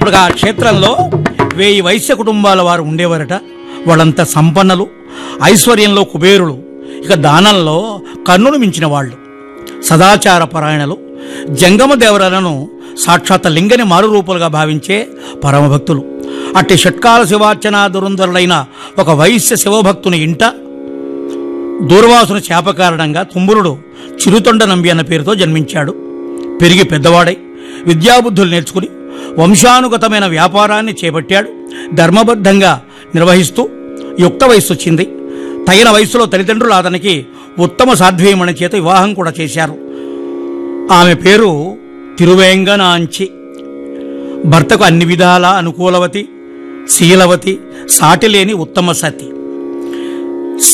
ఇప్పుడు ఆ క్షేత్రంలో వేయి వైశ్య కుటుంబాల వారు ఉండేవారట వాళ్ళంతా సంపన్నలు ఐశ్వర్యంలో కుబేరులు ఇక దానంలో కన్నును మించిన వాళ్ళు సదాచార పరాయణలు జంగమ దేవరలను సాక్షాత్ లింగని మారురూపులుగా భావించే పరమభక్తులు అట్టి షట్కాల శివార్చన దురంధరులైన ఒక వైశ్య శివభక్తుని ఇంట దూర్వాసుని చేప కారణంగా తుంబురుడు చిరుతొండ నంబి అన్న పేరుతో జన్మించాడు పెరిగి పెద్దవాడై విద్యాబుద్ధులు నేర్చుకుని వంశానుగతమైన వ్యాపారాన్ని చేపట్టాడు ధర్మబద్ధంగా నిర్వహిస్తూ యుక్త వయస్సు వచ్చింది తగిన వయసులో తల్లిదండ్రులు అతనికి ఉత్తమ సాధ్వీయమణి చేత వివాహం కూడా చేశారు ఆమె పేరు తిరువేంగనాంచి భర్తకు అన్ని విధాల అనుకూలవతి శీలవతి సాటిలేని ఉత్తమ సతి